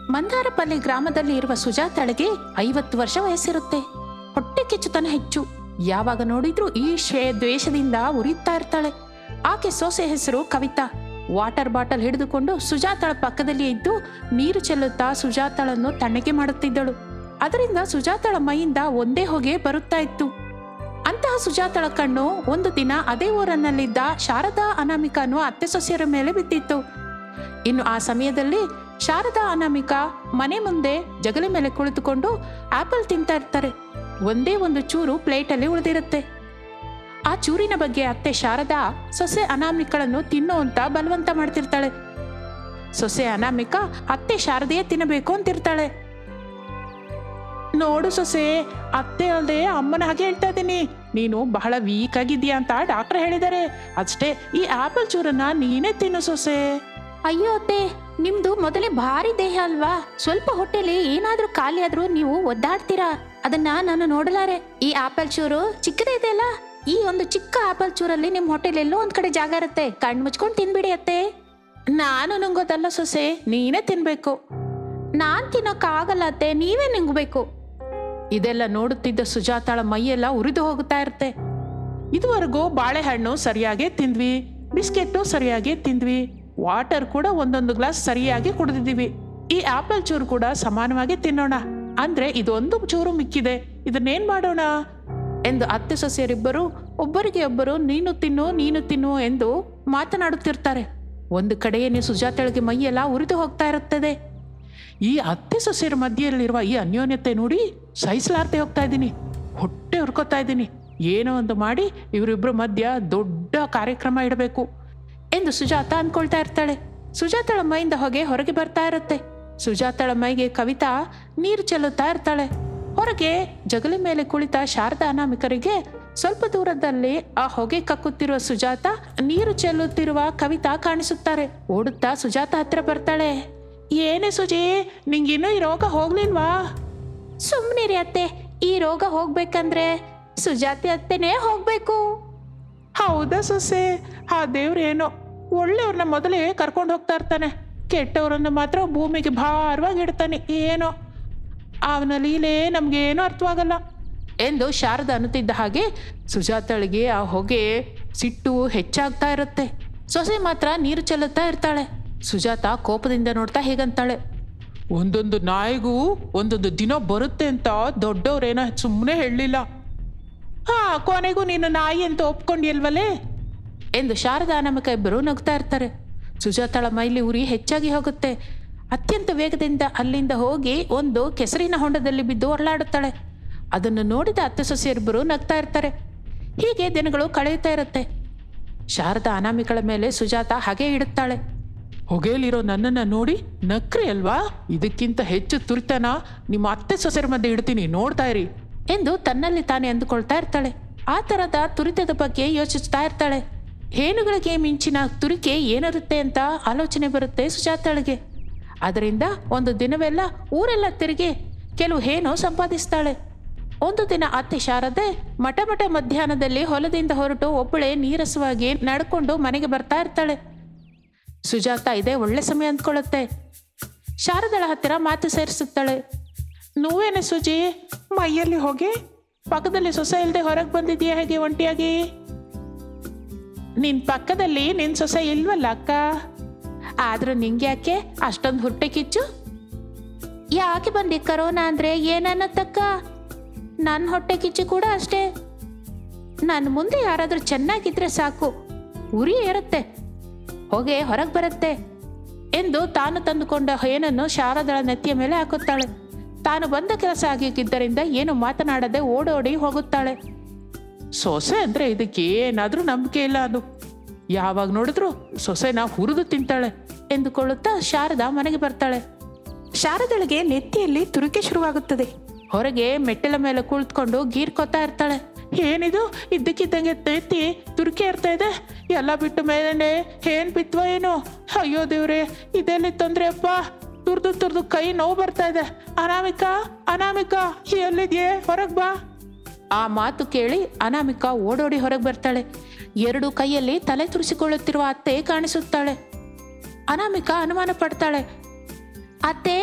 ಮಂದಾರಪಲ್ಲಿ ಗ್ರಾಮದಲ್ಲಿ ಇರುವ ಸುಜಾತಳಿಗೆ ಐವತ್ತು ವರ್ಷ ವಯಸ್ಸಿರುತ್ತೆ ಹೊಟ್ಟೆ ಕಿಚ್ಚುತನ ಹೆಚ್ಚು ಯಾವಾಗ ನೋಡಿದ್ರೂ ಈರ್ಷೆ ದ್ವೇಷದಿಂದ ಉರಿತಾ ಇರ್ತಾಳೆ ಆಕೆ ಸೊಸೆ ಹೆಸರು ಕವಿತಾ ವಾಟರ್ ಬಾಟಲ್ ಹಿಡಿದುಕೊಂಡು ಸುಜಾತಳ ಪಕ್ಕದಲ್ಲಿ ಇದ್ದು ನೀರು ಚೆಲ್ಲುತ್ತಾ ಸುಜಾತಳನ್ನು ತಣ್ಣಗೆ ಮಾಡುತ್ತಿದ್ದಳು ಅದರಿಂದ ಸುಜಾತಳ ಮೈಯಿಂದ ಒಂದೇ ಹೊಗೆ ಬರುತ್ತಾ ಇತ್ತು ಅಂತಹ ಸುಜಾತಳ ಕಣ್ಣು ಒಂದು ದಿನ ಅದೇ ಊರನ್ನಲ್ಲಿದ್ದ ಶಾರದಾ ಅನಾಮಿಕ ಅನ್ನುವ ಅತ್ತೆ ಸೊಸೆಯರ ಮೇಲೆ ಬಿದ್ದಿತ್ತು ಇನ್ನು ಆ ಸಮಯದಲ್ಲಿ ಶಾರದಾ ಅನಾಮಿಕ ಮನೆ ಮುಂದೆ ಜಗಲಿ ಮೇಲೆ ಕುಳಿತುಕೊಂಡು ಆಪಲ್ ತಿಂತಾ ಇರ್ತಾರೆ ಒಂದೇ ಒಂದು ಚೂರು ಪ್ಲೇಟಲ್ಲಿ ಉಳಿದಿರುತ್ತೆ ಆ ಚೂರಿನ ಬಗ್ಗೆ ಅತ್ತೆ ಶಾರದಾ ಸೊಸೆ ಅನಾಮಿಕಳನ್ನು ತಿನ್ನು ಅಂತ ಬಲವಂತ ಮಾಡ್ತಿರ್ತಾಳೆ ಸೊಸೆ ಅನಾಮಿಕ ಅತ್ತೆ ಶಾರದೆಯೇ ತಿನ್ನಬೇಕು ಅಂತಿರ್ತಾಳೆ ನೋಡು ಸೊಸೆ ಅತ್ತೆ ಅಲ್ಲದೆ ಅಮ್ಮನ ಹಾಗೆ ಹೇಳ್ತಾ ಇದ್ದೀನಿ ನೀನು ಬಹಳ ವೀಕ್ ಆಗಿದ್ಯಾ ಅಂತ ಡಾಕ್ಟರ್ ಹೇಳಿದ್ದಾರೆ ಅಷ್ಟೇ ಈ ಆಪಲ್ ಚೂರನ್ನ ನೀನೇ ತಿನ್ನು ಸೊಸೆ ಅಯ್ಯೋ ಅತ್ತೆ ನಿಮ್ದು ಮೊದಲೇ ಭಾರಿ ದೇಹ ಅಲ್ವಾ ಸ್ವಲ್ಪ ಹೊಟ್ಟೆಲಿ ಏನಾದ್ರೂ ಖಾಲಿ ಆದ್ರೂ ನೀವು ಒದ್ದಾಡ್ತೀರಾ ಅದನ್ನ ನಾನು ನೋಡಲಾರೆ ಈ ಆಪಲ್ ಚೂರು ಚಿಕ್ಕದೇ ಇದೆಯಲ್ಲ ಈ ಒಂದು ಚಿಕ್ಕ ಆಪಲ್ ಚೂರಲ್ಲಿ ನಿಮ್ ಹೊಟ್ಟೆಲಿ ಎಲ್ಲೋ ಒಂದ್ ಕಡೆ ಜಾಗ ಇರುತ್ತೆ ಕಣ್ ಮುಚ್ಕೊಂಡು ತಿನ್ಬಿಡಿ ಅತ್ತೆ ನಾನು ನುಂಗೋದಲ್ಲ ಸೊಸೆ ನೀನೇ ತಿನ್ಬೇಕು ನಾನ್ ತಿನ್ನೋಕ್ಕಾಗಲ್ಲ ಅತ್ತೆ ನೀವೇ ನಿಂಗಬೇಕು ಇದೆಲ್ಲ ನೋಡುತ್ತಿದ್ದ ಸುಜಾತಾಳ ಮೈಯೆಲ್ಲ ಉರಿದು ಹೋಗುತ್ತಾ ಇರುತ್ತೆ ಇದುವರೆಗೂ ಬಾಳೆಹಣ್ಣು ಸರಿಯಾಗಿ ತಿಂದ್ವಿ ಬಿಸ್ಕೆಟ್ಟು ಸರಿಯಾಗಿ ತಿಂದ್ವಿ ವಾಟರ್ ಕೂಡ ಒಂದೊಂದು ಗ್ಲಾಸ್ ಸರಿಯಾಗಿ ಕುಡಿದಿದ್ದೀವಿ ಈ ಆಪಲ್ ಚೂರು ಕೂಡ ಸಮಾನವಾಗಿ ತಿನ್ನೋಣ ಅಂದ್ರೆ ಇದೊಂದು ಚೂರು ಮಿಕ್ಕಿದೆ ಇದನ್ನೇನ್ ಮಾಡೋಣ ಎಂದು ಅತ್ತೆ ಸೊಸೆಯರಿಬ್ಬರು ಒಬ್ಬರಿಗೆ ಒಬ್ಬರು ನೀನು ತಿನ್ನು ನೀನು ತಿನ್ನು ಎಂದು ಮಾತನಾಡುತ್ತಿರ್ತಾರೆ ಒಂದು ಕಡೆಯೇ ಸುಜಾತಳಿಗೆ ಮೈಯೆಲ್ಲ ಉರಿದು ಹೋಗ್ತಾ ಇರುತ್ತದೆ ಈ ಅತ್ತೆ ಸೊಸೆಯರ ಮಧ್ಯೆಯಲ್ಲಿರುವ ಈ ಅನ್ಯೋನ್ಯತೆ ನೋಡಿ ಸಹಿಸಲಾರ್ದೆ ಹೋಗ್ತಾ ಇದ್ದೀನಿ ಹೊಟ್ಟೆ ಹುರ್ಕೋತಾ ಇದ್ದೀನಿ ಏನೋ ಒಂದು ಮಾಡಿ ಇವರಿಬ್ಬರ ಮಧ್ಯ ದೊಡ್ಡ ಕಾರ್ಯಕ್ರಮ ಇಡಬೇಕು ಎಂದು ಸುಜಾತ ಅಂದ್ಕೊಳ್ತಾ ಇರ್ತಾಳೆ ಸುಜಾತಳ ಮೈಯಿಂದ ಹೊಗೆ ಹೊರಗೆ ಬರ್ತಾ ಇರುತ್ತೆ ಸುಜಾತಳ ಮೈಗೆ ಕವಿತಾ ನೀರು ಚೆಲ್ಲುತ್ತಾ ಇರ್ತಾಳೆ ಹೊರಗೆ ಜಗಲಿ ಮೇಲೆ ಕುಳಿತ ಶಾರದಾ ಅನಾಮಿಕರಿಗೆ ಸ್ವಲ್ಪ ದೂರದಲ್ಲಿ ಆ ಹೊಗೆ ಕಕ್ಕುತ್ತಿರುವ ಸುಜಾತ ನೀರು ಚೆಲ್ಲುತ್ತಿರುವ ಕವಿತಾ ಕಾಣಿಸುತ್ತಾರೆ ಓಡುತ್ತಾ ಸುಜಾತ ಹತ್ರ ಬರ್ತಾಳೆ ಏನೇ ಸುಜಿ ನಿಂಗಿನ್ನೂ ಈ ರೋಗ ಹೋಗ್ಲಿಲ್ವಾ ಸುಮ್ನಿರಿ ಅತ್ತೆ ಈ ರೋಗ ಹೋಗ್ಬೇಕಂದ್ರೆ ಸುಜಾತಿ ಅತ್ತೆನೇ ಹೋಗ್ಬೇಕು ಹೌದಾ ಸೊಸೆ ಆ ದೇವ್ರು ಏನೋ ಒಳ್ಳೆಯವ್ರನ್ನ ಮೊದಲೇ ಕರ್ಕೊಂಡು ಹೋಗ್ತಾ ಇರ್ತಾನೆ ಕೆಟ್ಟವರನ್ನ ಮಾತ್ರ ಭೂಮಿಗೆ ಭಾರವಾಗಿ ಇಡ್ತಾನೆ ಏನೋ ಅವನ ಲೀಲೆ ನಮಗೇನೂ ಅರ್ಥವಾಗಲ್ಲ ಎಂದು ಶಾರದ ಅನ್ನುತ್ತಿದ್ದ ಹಾಗೆ ಸುಜಾತಳಿಗೆ ಆ ಹೊಗೆ ಸಿಟ್ಟು ಹೆಚ್ಚಾಗ್ತಾ ಇರುತ್ತೆ ಸೊಸೆ ಮಾತ್ರ ನೀರು ಚೆಲ್ಲುತ್ತಾ ಇರ್ತಾಳೆ ಸುಜಾತ ಕೋಪದಿಂದ ನೋಡ್ತಾ ಹೇಗಂತಾಳೆ ಒಂದೊಂದು ನಾಯಿಗೂ ಒಂದೊಂದು ದಿನ ಬರುತ್ತೆ ಅಂತ ದೊಡ್ಡವ್ರೇನೋ ಸುಮ್ಮನೆ ಹೇಳಲಿಲ್ಲ ಹಾ ಕೊನೆಗೂ ನೀನು ನಾಯಿ ಅಂತ ಒಪ್ಕೊಂಡಿಲ್ವಲೇ ಎಂದು ಶಾರದಾ ನಮಕ ಇಬ್ಬರು ನಗ್ತಾ ಇರ್ತಾರೆ ಸುಜಾತಳ ಮೈಲಿ ಉರಿ ಹೆಚ್ಚಾಗಿ ಹೋಗುತ್ತೆ ಅತ್ಯಂತ ವೇಗದಿಂದ ಅಲ್ಲಿಂದ ಹೋಗಿ ಒಂದು ಕೆಸರಿನ ಹೊಂಡದಲ್ಲಿ ಬಿದ್ದು ಹೊರಳಾಡುತ್ತಾಳೆ ಅದನ್ನು ನೋಡಿದ ಅತ್ತೆ ಸೊಸೆಯರಿಬ್ಬರು ನಗ್ತಾ ಇರ್ತಾರೆ ಹೀಗೆ ದಿನಗಳು ಕಳೆಯುತ್ತಾ ಇರುತ್ತೆ ಶಾರದಾ ಅನಾಮಿಕಳ ಮೇಲೆ ಸುಜಾತ ಹಾಗೆ ಇಡುತ್ತಾಳೆ ಹೊಗೆಯಲ್ಲಿರೋ ನನ್ನನ್ನು ನೋಡಿ ನಕ್ರಿ ಅಲ್ವಾ ಇದಕ್ಕಿಂತ ಹೆಚ್ಚು ತುರಿತನ ನಿಮ್ಮ ಅತ್ತೆ ಸೊಸೆರ ಮಧ್ಯೆ ಇಡ್ತೀನಿ ನೋಡ್ತಾ ಇರಿ ಎಂದು ತನ್ನಲ್ಲಿ ತಾನೇ ಅಂದುಕೊಳ್ತಾ ಇರ್ತಾಳೆ ಆ ತರದ ತುರಿತದ ಬಗ್ಗೆ ಯೋಚಿಸ್ತಾ ಇರ್ತಾಳೆ ಹೇನುಗಳಿಗೆ ಮಿಂಚಿನ ತುರಿಕೆ ಏನಿರುತ್ತೆ ಅಂತ ಆಲೋಚನೆ ಬರುತ್ತೆ ಸುಜಾತಳಿಗೆ ಅದರಿಂದ ಒಂದು ದಿನವೆಲ್ಲ ಊರೆಲ್ಲ ತಿರುಗಿ ಕೆಲವು ಹೇನು ಸಂಪಾದಿಸ್ತಾಳೆ ಒಂದು ದಿನ ಅತ್ತೆ ಶಾರದೆ ಮಠ ಮಠ ಮಧ್ಯಾಹ್ನದಲ್ಲಿ ಹೊಲದಿಂದ ಹೊರಟು ಒಬ್ಬಳೆ ನೀರಸವಾಗಿ ನಡ್ಕೊಂಡು ಮನೆಗೆ ಬರ್ತಾ ಇರ್ತಾಳೆ ಸುಜಾತ ಇದೇ ಒಳ್ಳೆ ಸಮಯ ಅಂದ್ಕೊಳ್ಳುತ್ತೆ ಶಾರದಳ ಹತ್ತಿರ ಮಾತು ಸೇರಿಸುತ್ತಾಳೆ నువ్వేನೆ ಸುಜಿ ಮೈಯಲ್ಲಿ ಹೋಗಿ ಪಕ್ಕದಲ್ಲಿ ಸೊಸೆ ಇಲ್ಲದೆ ಹೊರಗೆ ಬಂದಿದ್ಯಾ ಹೇಗೆ ಒಂಟಿಯಾಗಿ ನಿನ್ ಪಕ್ಕದಲ್ಲಿ ನಿನ್ ಸೊಸೆ ಇಲ್ವಲ್ಲ ಅಕ್ಕ ಆದ್ರೂ ನಿಂಗೆ ಯಾಕೆ ಅಷ್ಟೊಂದು ಹೊಟ್ಟೆ ಕಿಚ್ಚು ಯಾಕೆ ಬಂದಿ ಕರೋನಾ ಅಂದ್ರೆ ಏನನ್ನತ್ತಕ್ಕ ನನ್ನ ಹೊಟ್ಟೆ ಕಿಚ್ಚು ಕೂಡ ಅಷ್ಟೇ ನನ್ನ ಮುಂದೆ ಯಾರಾದ್ರೂ ಚೆನ್ನಾಗಿದ್ರೆ ಸಾಕು ಉರಿ ಏರುತ್ತೆ ಹೊಗೆ ಹೊರಗೆ ಬರುತ್ತೆ ಎಂದು ತಾನು ತಂದುಕೊಂಡ ಏನನ್ನು ಶಾರದಳ ನೆತ್ತಿಯ ಮೇಲೆ ಹಾಕುತ್ತಾಳೆ ತಾನು ಬಂದ ಕೆಲಸ ಆಗಿದ್ದರಿಂದ ಏನು ಮಾತನಾಡದೆ ಓಡೋಡಿ ಹೋಗುತ್ತಾಳೆ ಸೊಸೆ ಅಂದ್ರೆ ಇದಕ್ಕೆ ಏನಾದ್ರೂ ನಂಬಿಕೆ ಇಲ್ಲ ಅದು ಯಾವಾಗ ನೋಡಿದ್ರು ಸೊಸೆನ ಹುರಿದು ತಿಂತಾಳೆ ಎಂದುಕೊಳ್ಳುತ್ತಾ ಶಾರದಾ ಮನೆಗೆ ಬರ್ತಾಳೆ ಶಾರದಳಿಗೆ ನೆತ್ತಿಯಲ್ಲಿ ತುರಿಕೆ ಶುರುವಾಗುತ್ತದೆ ಹೊರಗೆ ಮೆಟ್ಟಿಲ ಮೇಲೆ ಕುಳಿತುಕೊಂಡು ಗೀರ್ಕೊತಾ ಇರ್ತಾಳೆ ಏನಿದು ಇದ್ದಕ್ಕಿದ್ದಂಗೆ ನೆತ್ತಿ ತುರಿಕೆ ಇರ್ತಾ ಇದೆ ಎಲ್ಲ ಬಿಟ್ಟು ಮೇಲೆ ಏನ್ ಬಿತ್ವ ಏನು ಅಯ್ಯೋ ದೇವ್ರೆ ಇದೆಲ್ಲಿ ತೊಂದ್ರೆ ಅಪ್ಪ ತುರ್ದು ತುರ್ದು ಕೈ ನೋವು ಬರ್ತಾ ಇದೆ ಅನಾಮಿಕ ಅನಾಮಿಕ ಎಲ್ಲಿದ್ಯೆ ಹೊರಗ್ ಬಾ ಆ ಮಾತು ಕೇಳಿ ಅನಾಮಿಕ ಓಡೋಡಿ ಹೊರಗೆ ಬರ್ತಾಳೆ ಎರಡು ಕೈಯಲ್ಲಿ ತಲೆ ತುರಿಸಿಕೊಳ್ಳುತ್ತಿರುವ ಅತ್ತೆ ಕಾಣಿಸುತ್ತಾಳೆ ಅನಾಮಿಕ ಅನುಮಾನ ಪಡ್ತಾಳೆ ಅತ್ತೆ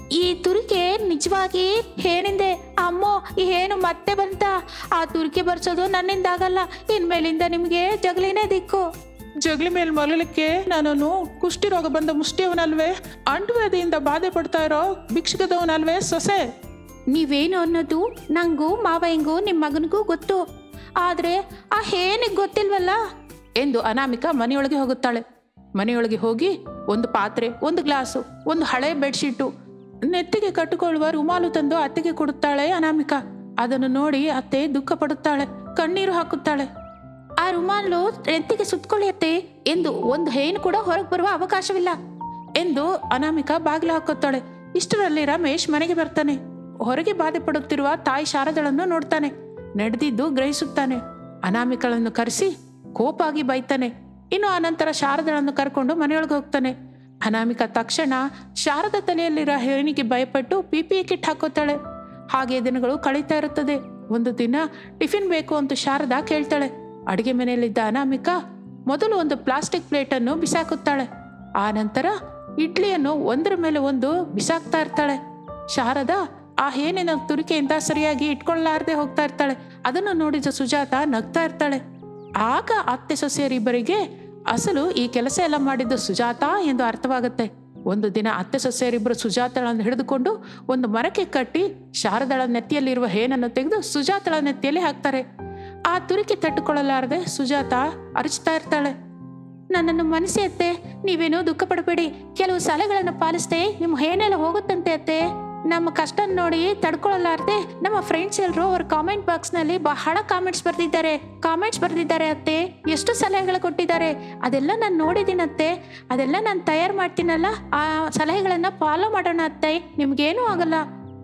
ಈ ತುರಿಕೆ ನಿಜವಾಗಿ ಏನಿಂದೆ ಅಮ್ಮೋ ಈ ಏನು ಮತ್ತೆ ಬಂತ ಆ ತುರಿಕೆ ಬರ್ಸೋದು ನನ್ನಿಂದ ಆಗಲ್ಲ ಇನ್ಮೇಲಿಂದ ನಿಮಗೆ ಜಗಲಿನೇ ದಿಕ್ಕು ಜಗಲಿ ಮೇಲೆ ಮಲಗಲಿಕ್ಕೆ ನಾನು ಕುಷ್ಟಿ ರೋಗ ಬಂದ ಮುಷ್ಟಿಯವನಲ್ವೇ ಅಂಟುವ್ಯಾಧಿಯಿಂದ ಬಾಧೆ ಪಡ್ತಾ ಇರೋ ಭಿಕ್ಷುಕದವನಲ್ವೇ ಸೊಸೆ ನೀವೇನು ಅನ್ನೋದು ನಂಗೂ ಮಾವಯ್ಯಂಗೂ ನಿಮ್ಮ ಮಗನಿಗೂ ಗೊತ್ತು ಆದ್ರೆ ಆ ಏನಿಗೆ ಗೊತ್ತಿಲ್ವಲ್ಲ ಎಂದು ಅನಾಮಿಕಾ ಮನೆಯೊಳಗೆ ಹೋಗುತ್ತಾಳೆ ಮನೆಯೊಳಗೆ ಹೋಗಿ ಒಂದು ಪಾತ್ರೆ ಒಂದು ಗ್ಲಾಸು ಒಂದು ಹಳೆ ಬೆಡ್ಶೀಟು ನೆತ್ತಿಗೆ ಕಟ್ಟಿಕೊಳ್ಳುವ ರುಮಾಲು ತಂದು ಅತ್ತೆಗೆ ಕೊಡುತ್ತಾಳೆ ಅನಾಮಿಕಾ ಅದನ್ನು ನೋಡಿ ಅತ್ತೆ ದುಃಖ ಪಡುತ್ತಾಳೆ ಕಣ್ಣೀರು ಹಾಕುತ್ತಾಳೆ ಆ ರುಮಾಲು ನೆತ್ತಿಗೆ ಸುತ್ಕೊಳ್ಳಿ ಅತ್ತೆ ಎಂದು ಒಂದು ಹೇನು ಕೂಡ ಹೊರಗೆ ಬರುವ ಅವಕಾಶವಿಲ್ಲ ಎಂದು ಅನಾಮಿಕಾ ಬಾಗಿಲು ಹಾಕುತ್ತಾಳೆ ಇಷ್ಟರಲ್ಲಿ ರಮೇಶ್ ಮನೆಗೆ ಬರ್ತಾನೆ ಹೊರಗೆ ಬಾಧೆ ಪಡುತ್ತಿರುವ ತಾಯಿ ಶಾರದಳನ್ನು ನೋಡ್ತಾನೆ ನಡೆದಿದ್ದು ಗ್ರಹಿಸುತ್ತಾನೆ ಅನಾಮಿಕಳನ್ನು ಕರೆಸಿ ಕೋಪಾಗಿ ಬೈತಾನೆ ಇನ್ನು ಆನಂತರ ಶಾರದಳನ್ನು ಕರ್ಕೊಂಡು ಮನೆಯೊಳಗೆ ಹೋಗ್ತಾನೆ ಅನಾಮಿಕಾ ತಕ್ಷಣ ಶಾರದ ತಲೆಯಲ್ಲಿರೋ ಹೇಣಿಗೆ ಭಯಪಟ್ಟು ಪಿ ಪಿ ಕಿಟ್ ಹಾಕೋತಾಳೆ ಹಾಗೆ ದಿನಗಳು ಕಳೀತಾ ಇರುತ್ತದೆ ಒಂದು ದಿನ ಟಿಫಿನ್ ಬೇಕು ಅಂತ ಶಾರದಾ ಕೇಳ್ತಾಳೆ ಅಡಿಗೆ ಮನೆಯಲ್ಲಿದ್ದ ಅನಾಮಿಕಾ ಮೊದಲು ಒಂದು ಪ್ಲಾಸ್ಟಿಕ್ ಪ್ಲೇಟನ್ನು ಬಿಸಾಕುತ್ತಾಳೆ ಆ ನಂತರ ಇಡ್ಲಿಯನ್ನು ಒಂದರ ಮೇಲೆ ಒಂದು ಬಿಸಾಕ್ತಾ ಇರ್ತಾಳೆ ಶಾರದಾ ಆ ಹೇನಿನ ತುರಿಕೆಯಿಂದ ಸರಿಯಾಗಿ ಇಟ್ಕೊಳ್ಳಾರದೆ ಹೋಗ್ತಾ ಇರ್ತಾಳೆ ಅದನ್ನು ನೋಡಿದ ಸುಜಾತ ನಗ್ತಾ ಇರ್ತಾಳೆ ಆಗ ಅತ್ತೆ ಸೊಸೆಯರಿಬ್ಬರಿಗೆ ಅಸಲು ಈ ಕೆಲಸ ಎಲ್ಲ ಮಾಡಿದ್ದು ಸುಜಾತ ಎಂದು ಅರ್ಥವಾಗುತ್ತೆ ಒಂದು ದಿನ ಅತ್ತೆ ಸೊಸೆಯರಿಬ್ಬರು ಸುಜಾತಳನ್ನು ಹಿಡಿದುಕೊಂಡು ಒಂದು ಮರಕ್ಕೆ ಕಟ್ಟಿ ಶಾರದಳ ನೆತ್ತಿಯಲ್ಲಿರುವ ಹೇನನ್ನು ತೆಗೆದು ಸುಜಾತಳ ನೆತ್ತಿಯಲ್ಲಿ ಹಾಕ್ತಾರೆ ಆ ತುರಿಕೆ ತಟ್ಟುಕೊಳ್ಳಲಾರದೆ ಸುಜಾತ ಅರಚ್ತಾ ಇರ್ತಾಳೆ ನನ್ನನ್ನು ಮನಸ್ಸಿ ಅತ್ತೆ ನೀವೇನೋ ದುಃಖ ಪಡಬೇಡಿ ಕೆಲವು ಸಲಹೆಗಳನ್ನು ಪಾಲಿಸ್ದೆ ನಿಮ್ಮ ಏನೆಲ್ಲ ಹೋಗುತ್ತಂತೆ ಅತ್ತೆ ನಮ್ಮ ಕಷ್ಟ ನೋಡಿ ತಡ್ಕೊಳ್ಳಲಾರ್ದೆ ನಮ್ಮ ಫ್ರೆಂಡ್ಸ್ ಎಲ್ಲರೂ ಅವ್ರ ಕಾಮೆಂಟ್ ಬಾಕ್ಸ್ ನಲ್ಲಿ ಬಹಳ ಕಾಮೆಂಟ್ಸ್ ಬರ್ದಿದ್ದಾರೆ ಕಾಮೆಂಟ್ಸ್ ಬರ್ದಿದ್ದಾರೆ ಅತ್ತೆ ಎಷ್ಟು ಸಲಹೆಗಳು ಕೊಟ್ಟಿದ್ದಾರೆ ಅದೆಲ್ಲ ನಾನು ನೋಡಿದ್ದೀನತ್ತೆ ಅದೆಲ್ಲ ನಾನು ತಯಾರು ಮಾಡ್ತೀನಲ್ಲ ಆ ಸಲಹೆಗಳನ್ನ ಫಾಲೋ ಮಾಡೋಣ ಅತ್ತೆ ನಿಮ್ಗೇನೂ ಆಗಲ್ಲ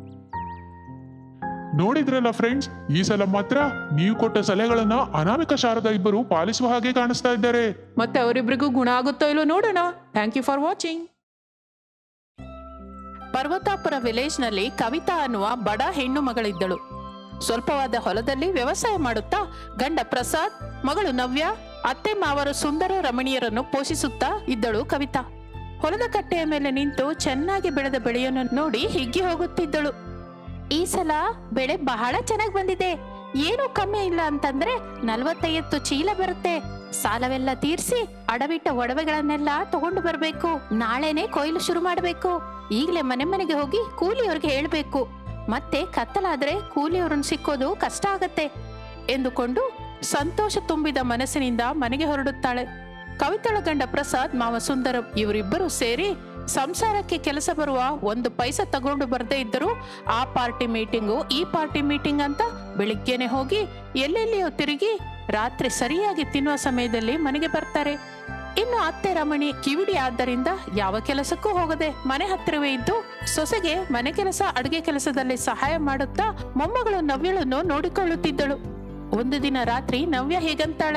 ನೋಡಿದ್ರಲ್ಲ ಫ್ರೆಂಡ್ಸ್ ಈ ಸಲ ಮಾತ್ರ ನೀವು ಕೊಟ್ಟ ಸಲಹೆಗಳನ್ನ ಅನಾಮಿಕ ಶಾರದಾ ಇಬ್ಬರು ಪಾಲಿಸುವ ಹಾಗೆ ಕಾಣಿಸ್ತಾ ಇದ್ದಾರೆ ಮತ್ತೆ ಅವರಿಬ್ಬರಿಗೂ ಗುಣ ಆಗುತ್ತೋ ಇಲ್ಲೋ ನೋಡೋಣ thank you for watching Parvatapura ವಿಲೇಜ್ನಲ್ಲಿ ಕವಿತಾ ಅನ್ನುವ ಬಡ ಹೆಣ್ಣು ಮಗಳಿದ್ದಳು ಸ್ವಲ್ಪವಾದ ಹೊಲದಲ್ಲಿ ವ್ಯವಸಾಯ ಮಾಡುತ್ತಾ ಗಂಡ ಪ್ರಸಾದ್ ಮಗಳು ನವ್ಯ ಅತ್ತೆ ಮಾವರು ಸುಂದರ ರಮಣೀಯರನ್ನು ಪೋಷಿಸುತ್ತಾ ಇದ್ದಳು ಕವಿತಾ ಹೊಲದ ಕಟ್ಟೆಯ ಮೇಲೆ ನಿಂತು ಚೆನ್ನಾಗಿ ಬೆಳೆದ ಬೆಳೆಯನ್ನು ನೋಡಿ ಹಿಗ್ಗಿ ಹೋಗುತ್ತಿದ್ದಳು ಈ ಸಲ ಬೆಳೆ ಬಹಳ ಚೆನ್ನಾಗಿ ಬಂದಿದೆ ಏನು ಕಮ್ಮಿ ಇಲ್ಲ ಅಂತಂದ್ರೆ ನಲ್ವತ್ತೈವತ್ತು ಚೀಲ ಬರುತ್ತೆ ಸಾಲವೆಲ್ಲ ತೀರ್ಸಿ ಅಡವಿಟ್ಟ ಒಡವೆಗಳನ್ನೆಲ್ಲ ತಗೊಂಡು ಬರ್ಬೇಕು ನಾಳೆನೆ ಕೊಯ್ಲು ಶುರು ಮಾಡ್ಬೇಕು ಈಗಲೇ ಮನೆ ಮನೆಗೆ ಹೋಗಿ ಕೂಲಿಯವ್ರಿಗೆ ಹೇಳ್ಬೇಕು ಮತ್ತೆ ಕತ್ತಲಾದ್ರೆ ಕೂಲಿಯವ್ರನ್ನ ಸಿಕ್ಕೋದು ಕಷ್ಟ ಆಗತ್ತೆ ಎಂದುಕೊಂಡು ಸಂತೋಷ ತುಂಬಿದ ಮನಸ್ಸಿನಿಂದ ಮನೆಗೆ ಹೊರಡುತ್ತಾಳೆ ಕವಿತಳ ಗಂಡ ಪ್ರಸಾದ್ ಮಾವ ಸುಂದರಂ ಇವರಿಬ್ಬರು ಸೇರಿ ಸಂಸಾರಕ್ಕೆ ಕೆಲಸ ಬರುವ ಒಂದು ಪೈಸೆ ತಗೊಂಡು ಬರದೇ ಇದ್ದರೂ ಆ ಪಾರ್ಟಿ ಮೀಟಿಂಗು ಈ ಪಾರ್ಟಿ ಮೀಟಿಂಗ್ ಅಂತ ಬೆಳಿಗ್ಗೆನೆ ಹೋಗಿ ಎಲ್ಲೆಲ್ಲಿಯೋ ತಿರುಗಿ ರಾತ್ರಿ ಸರಿಯಾಗಿ ತಿನ್ನುವ ಸಮಯದಲ್ಲಿ ಮನೆಗೆ ಬರ್ತಾರೆ ಇನ್ನು ಅತ್ತೆ ರಮಣಿ ಕಿವಿಡಿ ಆದ್ದರಿಂದ ಯಾವ ಕೆಲಸಕ್ಕೂ ಹೋಗದೆ ಮನೆ ಹತ್ತಿರವೇ ಇದ್ದು ಸೊಸೆಗೆ ಮನೆ ಕೆಲಸ ಅಡುಗೆ ಕೆಲಸದಲ್ಲಿ ಸಹಾಯ ಮಾಡುತ್ತಾ ಮೊಮ್ಮಗಳು ನವ್ಯಳನ್ನು ನೋಡಿಕೊಳ್ಳುತ್ತಿದ್ದಳು ಒಂದು ದಿನ ರಾತ್ರಿ ನವ್ಯ ಹೇಗಂತಾಳೆ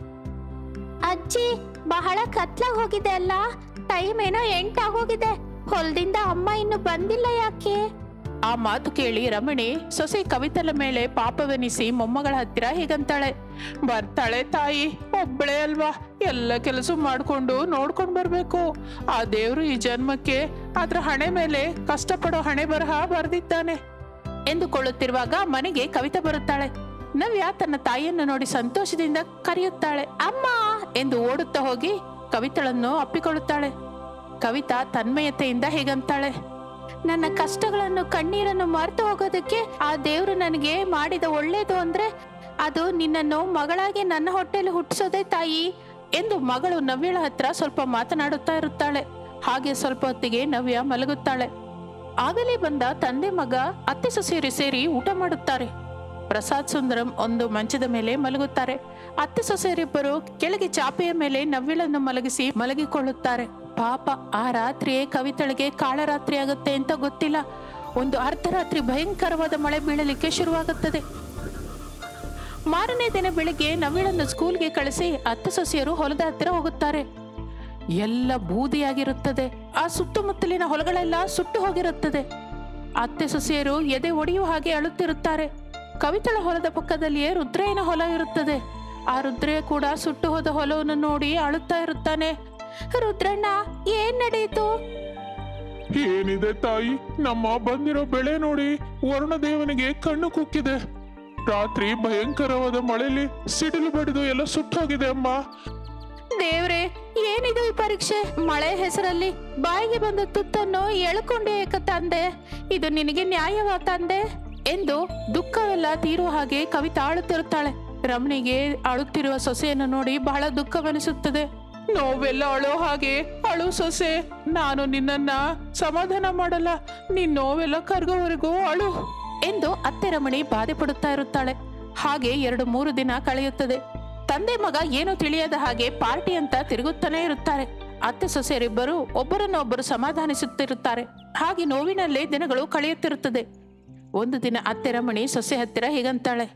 ಅಜ್ಜಿ ಬಹಳ ಕತ್ಲಾಗ್ ಹೋಗಿದೆ ಅಲ್ಲ ಟೈಮ್ ಏನೋ ಎಂಟಾಗೋಗಿದೆ ಹೊಲದಿಂದ ಅಮ್ಮ ಇನ್ನು ಬಂದಿಲ್ಲ ಯಾಕೆ ಆ ಮಾತು ಕೇಳಿ ರಮಣಿ ಸೊಸೆ ಕವಿತಲ ಮೇಲೆ ಪಾಪವೆನಿಸಿ ಮೊಮ್ಮಗಳ ಹತ್ತಿರ ಹೀಗಂತಾಳೆ ಬರ್ತಾಳೆ ತಾಯಿ ಒಬ್ಬಳೇ ಅಲ್ವಾ ಎಲ್ಲ ಕೆಲಸ ಮಾಡ್ಕೊಂಡು ನೋಡ್ಕೊಂಡು ಬರ್ಬೇಕು ಆ ದೇವ್ರು ಈ ಜನ್ಮಕ್ಕೆ ಅದ್ರ ಹಣೆ ಮೇಲೆ ಕಷ್ಟಪಡೋ ಹಣೆ ಬರಹ ಬರ್ದಿದ್ದಾನೆ ಎಂದುಕೊಳ್ಳುತ್ತಿರುವಾಗ ಮನೆಗೆ ಕವಿತ ಬರುತ್ತಾಳೆ ನವ್ಯ ತನ್ನ ತಾಯಿಯನ್ನು ನೋಡಿ ಸಂತೋಷದಿಂದ ಕರೆಯುತ್ತಾಳೆ ಅಮ್ಮ ಎಂದು ಓಡುತ್ತಾ ಹೋಗಿ ಕವಿತಳನ್ನು ಅಪ್ಪಿಕೊಳ್ಳುತ್ತಾಳೆ ಕವಿತಾ ತನ್ಮಯತೆಯಿಂದ ಹೀಗಂತಾಳೆ ನನ್ನ ಕಷ್ಟಗಳನ್ನು ಕಣ್ಣೀರನ್ನು ಮರೆತು ಹೋಗೋದಕ್ಕೆ ಆ ದೇವ್ರು ನನಗೆ ಮಾಡಿದ ಒಳ್ಳೇದು ಅಂದ್ರೆ ಅದು ನಿನ್ನನ್ನು ಮಗಳಾಗಿ ನನ್ನ ಹೊಟ್ಟೆಯಲ್ಲಿ ಹುಟ್ಟಿಸೋದೇ ತಾಯಿ ಎಂದು ಮಗಳು ನವ್ಯಳ ಹತ್ರ ಸ್ವಲ್ಪ ಮಾತನಾಡುತ್ತಾ ಇರುತ್ತಾಳೆ ಹಾಗೆ ಸ್ವಲ್ಪ ಹೊತ್ತಿಗೆ ನವ್ಯ ಮಲಗುತ್ತಾಳೆ ಆಗಲೇ ಬಂದ ತಂದೆ ಮಗ ಅತ್ತೆ ಸೊಸೆಯರು ಸೇರಿ ಊಟ ಮಾಡುತ್ತಾರೆ ಪ್ರಸಾದ್ ಸುಂದರಂ ಒಂದು ಮಂಚದ ಮೇಲೆ ಮಲಗುತ್ತಾರೆ ಅತ್ತೆ ಸೊಸೆಯರಿಬ್ಬರು ಕೆಳಗೆ ಚಾಪೆಯ ಮೇಲೆ ನವ್ಯಳನ್ನು ಮಲಗಿಸಿ ಮಲಗಿಕೊಳ್ಳುತ್ತಾರೆ ಪಾಪ ಆ ರಾತ್ರಿಯೇ ಕವಿತಳಿಗೆ ಕಾಳರಾತ್ರಿ ಆಗುತ್ತೆ ಅಂತ ಗೊತ್ತಿಲ್ಲ ಒಂದು ಅರ್ಧರಾತ್ರಿ ಭಯಂಕರವಾದ ಮಳೆ ಬೀಳಲಿಕ್ಕೆ ಶುರುವಾಗುತ್ತದೆ ಮಾರನೇ ದಿನ ಬೆಳಿಗ್ಗೆ ನವ್ಯಳನ್ನು ಸ್ಕೂಲ್ಗೆ ಕಳಿಸಿ ಅತ್ತೆ ಸೊಸೆಯರು ಹೊಲದ ಹತ್ತಿರ ಹೋಗುತ್ತಾರೆ ಎಲ್ಲ ಬೂದಿಯಾಗಿರುತ್ತದೆ ಆ ಸುತ್ತಮುತ್ತಲಿನ ಹೊಲಗಳೆಲ್ಲ ಸುಟ್ಟು ಹೋಗಿರುತ್ತದೆ ಅತ್ತೆ ಸೊಸೆಯರು ಎದೆ ಒಡೆಯುವ ಹಾಗೆ ಅಳುತ್ತಿರುತ್ತಾರೆ ಕವಿತಳ ಹೊಲದ ಪಕ್ಕದಲ್ಲಿಯೇ ರುದ್ರಯ್ಯನ ಹೊಲ ಇರುತ್ತದೆ ಆ ರುದ್ರಯ್ಯ ಕೂಡ ಸುಟ್ಟು ಹೋದ ಹೊಲವನ್ನು ನೋಡಿ ಅಳುತ್ತಾ ಇರುತ್ತಾನೆ ರುದ್ರಣ್ಣ ಏನ್ ನಡೆಯಿತು ಏನಿದೆ ತಾಯಿ ನಮ್ಮ ಬಂದಿರೋ ಬೆಳೆ ನೋಡಿ ವರುಣದೇವನಿಗೆ ಕಣ್ಣು ಕುಕ್ಕಿದೆ ರಾತ್ರಿ ಭಯಂಕರವಾದ ಮಳೆಯಲ್ಲಿ ಸಿಡಿಲು ಬಡಿದು ಎಲ್ಲ ಸುಟ್ಟೋಗಿದೆ ಅಮ್ಮ ದೇವ್ರೆ ಏನಿದು ಈ ಪರೀಕ್ಷೆ ಮಳೆ ಹೆಸರಲ್ಲಿ ಬಾಯಿಗೆ ಬಂದ ತುತ್ತನ್ನು ಎಳ್ಕೊಂಡೆ ಏಕ ತಂದೆ ಇದು ನಿನಗೆ ನ್ಯಾಯವಾ ತಂದೆ ಎಂದು ದುಃಖವೆಲ್ಲ ತೀರುವ ಹಾಗೆ ಕವಿತಾ ಅಳುತ್ತಿರುತ್ತಾಳೆ ರಮಣಿಗೆ ಅಳುತ್ತಿರುವ ಸೊಸೆಯನ್ನು ನೋಡಿ ಬಹಳ ದುಃಖವೆನಿಸುತ್ತದೆ ನೋವೆಲ್ಲ ಅಳೋ ಹಾಗೆ ಅಳು ಸೊಸೆ ನಾನು ನಿನ್ನನ್ನ ಸಮಾಧಾನ ಮಾಡಲ್ಲ ನಿನ್ ನೋವೆಲ್ಲ ಕರ್ಗೋವರೆಗೂ ಅಳು ಎಂದು ಅತ್ತೆ ರಮಣಿ ಬಾಧೆ ಪಡುತ್ತಾ ಇರುತ್ತಾಳೆ ಹಾಗೆ ಎರಡು ಮೂರು ದಿನ ಕಳೆಯುತ್ತದೆ ತಂದೆ ಮಗ ಏನು ತಿಳಿಯದ ಹಾಗೆ ಪಾರ್ಟಿ ಅಂತ ತಿರುಗುತ್ತಾನೆ ಇರುತ್ತಾರೆ ಅತ್ತೆ ಸೊಸೆಯರಿಬ್ಬರು ಒಬ್ಬರನ್ನೊಬ್ಬರು ಸಮಾಧಾನಿಸುತ್ತಿರುತ್ತಾರೆ ಹಾಗೆ ನೋವಿನಲ್ಲೇ ದಿನಗಳು ಕಳೆಯುತ್ತಿರುತ್ತದೆ ಒಂದು ದಿನ ಅತ್ತೆ ರಮಣಿ ಸೊಸೆ ಹತ್ತಿರ ಹೀಗಂತಾಳೆ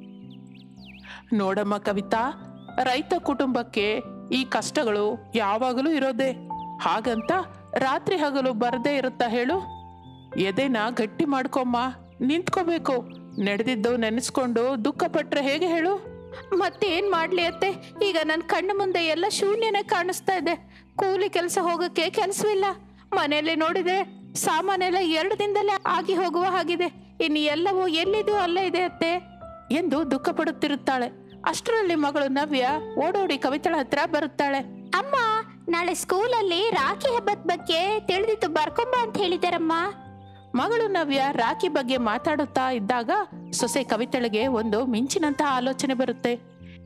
ನೋಡಮ್ಮ ಕವಿತಾ ರೈತ ಕುಟುಂಬಕ್ಕೆ ಈ ಕಷ್ಟಗಳು ಯಾವಾಗಲೂ ಇರೋದೇ ಹಾಗಂತ ರಾತ್ರಿ ಹಗಲು ಬರದೇ ಇರುತ್ತಾ ಹೇಳು ಎದೆನ ಗಟ್ಟಿ ಮಾಡ್ಕೊಮ್ಮ ನಿಂತ್ಕೋಬೇಕು ನಡೆದಿದ್ದು ನೆನೆಸ್ಕೊಂಡು ದುಃಖ ಪಟ್ರೆ ಹೇಗೆ ಹೇಳು ಮತ್ತೇನ್ ಮಾಡ್ಲಿ ಅತ್ತೆ ಈಗ ನನ್ನ ಕಣ್ಣು ಮುಂದೆ ಎಲ್ಲ ಶೂನ್ಯನೇ ಕಾಣಿಸ್ತಾ ಇದೆ ಕೂಲಿ ಕೆಲಸ ಹೋಗಕ್ಕೆ ಕೆಲಸವಿಲ್ಲ ಮನೆಯಲ್ಲಿ ನೋಡಿದ್ರೆ ಸಾಮಾನೆಲ್ಲ ಎರಡು ದಿನದಲ್ಲೇ ಆಗಿ ಹೋಗುವ ಹಾಗಿದೆ ಇನ್ನು ಎಲ್ಲವೂ ಎಲ್ಲಿದು ಅಲ್ಲೇ ಇದೆ ಅತ್ತೆ ಎಂದು ದುಃಖ ಪಡುತ್ತಿರುತ್ತಾಳೆ ಅಷ್ಟರಲ್ಲಿ ಮಗಳು ನವ್ಯ ಓಡೋಡಿ ಕವಿತಳ ಹತ್ರ ಬರುತ್ತಾಳೆ ಅಮ್ಮ ನಾಳೆ ಸ್ಕೂಲಲ್ಲಿ ರಾಖಿ ಹಬ್ಬದ ಬಗ್ಗೆ ತಿಳಿದಿತ್ತು ಬರ್ಕೊಂಬ ಅಂತ ಹೇಳಿದಾರಮ್ಮ ಮಗಳು ನವ್ಯ ರಾಖಿ ಬಗ್ಗೆ ಮಾತಾಡುತ್ತಾ ಇದ್ದಾಗ ಸೊಸೆ ಕವಿತಳಿಗೆ ಒಂದು ಮಿಂಚಿನಂತಹ ಆಲೋಚನೆ ಬರುತ್ತೆ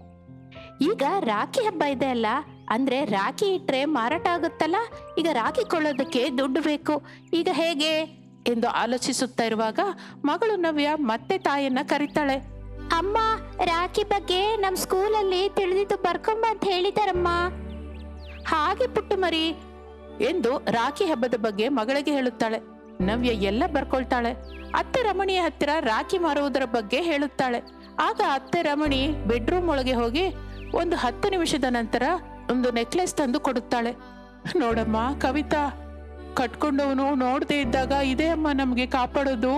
ಈಗ ರಾಖಿ ಹಬ್ಬ ಇದೆ ಅಲ್ಲ ಅಂದ್ರೆ ರಾಖಿ ಇಟ್ರೆ ಮಾರಾಟ ಆಗುತ್ತಲ್ಲ ಈಗ ರಾಖಿ ಕೊಳ್ಳೋದಕ್ಕೆ ದುಡ್ಡು ಬೇಕು ಈಗ ಹೇಗೆ ಎಂದು ಆಲೋಚಿಸುತ್ತಾ ಇರುವಾಗ ಮಗಳು ನವ್ಯ ಮತ್ತೆ ತಾಯಿಯನ್ನ ಕರೀತಾಳೆ ಅಮ್ಮ ರಾಖಿ ಬಗ್ಗೆ ನಮ್ ಸ್ಕೂಲಲ್ಲಿ ತಿಳಿದಿದ್ದು ಬರ್ಕೊಂಬ ಅಂತ ಹೇಳಿದಾರಮ್ಮ ಹಾಗೆ ಪುಟ್ಟು ಮರಿ ಎಂದು ರಾಖಿ ಹಬ್ಬದ ಬಗ್ಗೆ ಮಗಳಿಗೆ ಹೇಳುತ್ತಾಳೆ ನವ್ಯ ಎಲ್ಲ ಬರ್ಕೊಳ್ತಾಳೆ ಅತ್ತೆ ರಮಣಿಯ ಹತ್ತಿರ ರಾಖಿ ಮಾರುವುದರ ಬಗ್ಗೆ ಹೇಳುತ್ತಾಳೆ ಆಗ ಅತ್ತೆ ರಮಣಿ ಬೆಡ್ರೂಮ್ ಒಳಗೆ ಹೋಗಿ ಒಂದು ಹತ್ತು ನಿಮಿಷದ ನಂತರ ಒಂದು ನೆಕ್ಲೆಸ್ ತಂದು ಕೊಡುತ್ತಾಳೆ ನೋಡಮ್ಮ ಕವಿತಾ ಕಟ್ಕೊಂಡವನು ನೋಡದೆ ಇದ್ದಾಗ ಇದೇ ಅಮ್ಮ ನಮ್ಗೆ ಕಾಪಾಡೋದು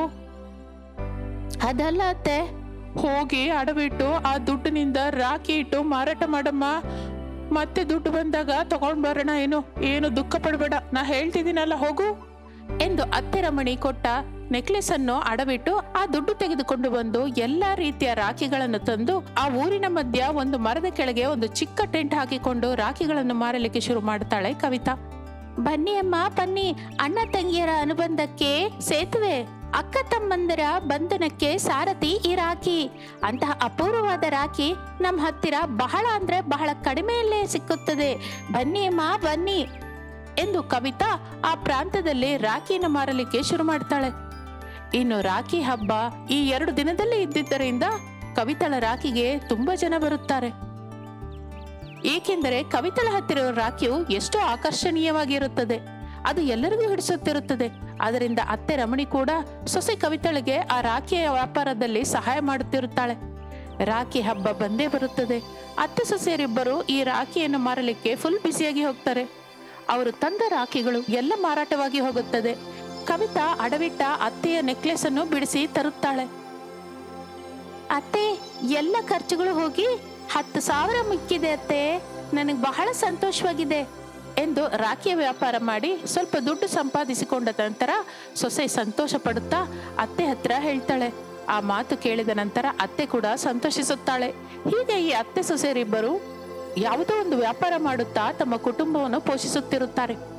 ಅದಲ್ಲ ಅತ್ತೆ ಹೋಗಿ ಅಡವಿಟ್ಟು ಆ ದುಡ್ಡಿನಿಂದ ರಾಖಿ ಇಟ್ಟು ಮಾರಾಟ ಮಾಡಮ್ಮ ಮತ್ತೆ ದುಡ್ಡು ಬಂದಾಗ ತಗೊಂಡ್ ಬರೋಣ ಏನು ಏನು ದುಃಖ ಪಡಬೇಡ ನಾ ಹೇಳ್ತಿದ್ದೀನಲ್ಲ ಹೋಗು ಎಂದು ಅತ್ತೆ ರಮಣಿ ಕೊಟ್ಟ ನೆಕ್ಲೆಸ್ ಅನ್ನು ಅಡವಿಟ್ಟು ಆ ದುಡ್ಡು ತೆಗೆದುಕೊಂಡು ಬಂದು ಎಲ್ಲಾ ರೀತಿಯ ರಾಖಿಗಳನ್ನು ತಂದು ಆ ಊರಿನ ಮಧ್ಯ ಒಂದು ಮರದ ಕೆಳಗೆ ಒಂದು ಚಿಕ್ಕ ಟೆಂಟ್ ಹಾಕಿಕೊಂಡು ರಾಖಿಗಳನ್ನು ಮಾರಲಿಕ್ಕೆ ಶುರು ಮಾಡ್ತಾಳೆ ಕವಿತಾ ಬನ್ನಿ ಅಮ್ಮ ಬನ್ನಿ ಅಣ್ಣ ತಂಗಿಯರ ಅನುಬಂಧಕ್ಕೆ ಸೇತುವೆ ಅಕ್ಕ ತಮ್ಮಂದರ ಬಂಧನಕ್ಕೆ ಸಾರಥಿ ಈ ರಾಖಿ ಅಂತಹ ಅಪೂರ್ವವಾದ ರಾಖಿ ನಮ್ಮ ಹತ್ತಿರ ಬಹಳ ಅಂದ್ರೆ ಬಹಳ ಕಡಿಮೆಯಲ್ಲೇ ಸಿಕ್ಕುತ್ತದೆ ಬನ್ನಿ ಅಮ್ಮ ಬನ್ನಿ ಎಂದು ಕವಿತಾ ಆ ಪ್ರಾಂತದಲ್ಲಿ ರಾಖಿಯನ್ನು ಮಾರಲಿಕ್ಕೆ ಶುರು ಮಾಡ್ತಾಳೆ ಇನ್ನು ರಾಖಿ ಹಬ್ಬ ಈ ಎರಡು ದಿನದಲ್ಲಿ ಇದ್ದಿದ್ದರಿಂದ ಕವಿತಳ ರಾಖಿಗೆ ತುಂಬಾ ಜನ ಬರುತ್ತಾರೆ ಏಕೆಂದರೆ ಕವಿತಳ ಹತ್ತಿರ ರಾಖಿಯು ಎಷ್ಟೋ ಆಕರ್ಷಣೀಯವಾಗಿರುತ್ತದೆ ಅದು ಎಲ್ಲರಿಗೂ ಹಿಡಿಸುತ್ತಿರುತ್ತದೆ ಅದರಿಂದ ಅತ್ತೆ ರಮಣಿ ಕೂಡ ಸೊಸೆ ಕವಿತಳಿಗೆ ಆ ರಾಖಿಯ ವ್ಯಾಪಾರದಲ್ಲಿ ಸಹಾಯ ಮಾಡುತ್ತಿರುತ್ತಾಳೆ ರಾಖಿ ಹಬ್ಬ ಬಂದೇ ಬರುತ್ತದೆ ಅತ್ತೆ ಸೊಸೆಯರಿಬ್ಬರು ಈ ರಾಖಿಯನ್ನು ಮಾರಲಿಕ್ಕೆ ಫುಲ್ ಬಿಸಿಯಾಗಿ ಹೋಗ್ತಾರೆ ಅವರು ತಂದ ರಾಖಿಗಳು ಎಲ್ಲ ಮಾರಾಟವಾಗಿ ಹೋಗುತ್ತದೆ ಕವಿತಾ ಅಡವಿಟ್ಟ ಅತ್ತೆಯ ನೆಕ್ಲೆಸ್ ಅನ್ನು ಬಿಡಿಸಿ ತರುತ್ತಾಳೆ ಅತ್ತೆ ಎಲ್ಲ ಖರ್ಚುಗಳು ಹೋಗಿ ಹತ್ತು ಸಾವಿರ ಮಿಕ್ಕಿದೆ ಅತ್ತೆ ನನಗೆ ಬಹಳ ಸಂತೋಷವಾಗಿದೆ ಎಂದು ರಾಖಿಯ ವ್ಯಾಪಾರ ಮಾಡಿ ಸ್ವಲ್ಪ ದುಡ್ಡು ಸಂಪಾದಿಸಿಕೊಂಡ ನಂತರ ಸೊಸೆ ಸಂತೋಷ ಪಡುತ್ತಾ ಅತ್ತೆ ಹತ್ರ ಹೇಳ್ತಾಳೆ ಆ ಮಾತು ಕೇಳಿದ ನಂತರ ಅತ್ತೆ ಕೂಡ ಸಂತೋಷಿಸುತ್ತಾಳೆ ಹೀಗೆ ಈ ಅತ್ತೆ ಸೊಸೆಯರಿಬ್ಬರು ಯಾವುದೋ ಒಂದು ವ್ಯಾಪಾರ ಮಾಡುತ್ತಾ ತಮ್ಮ ಕುಟುಂಬವನ್ನು ಪೋಷಿಸುತ್ತಿರುತ್ತಾರೆ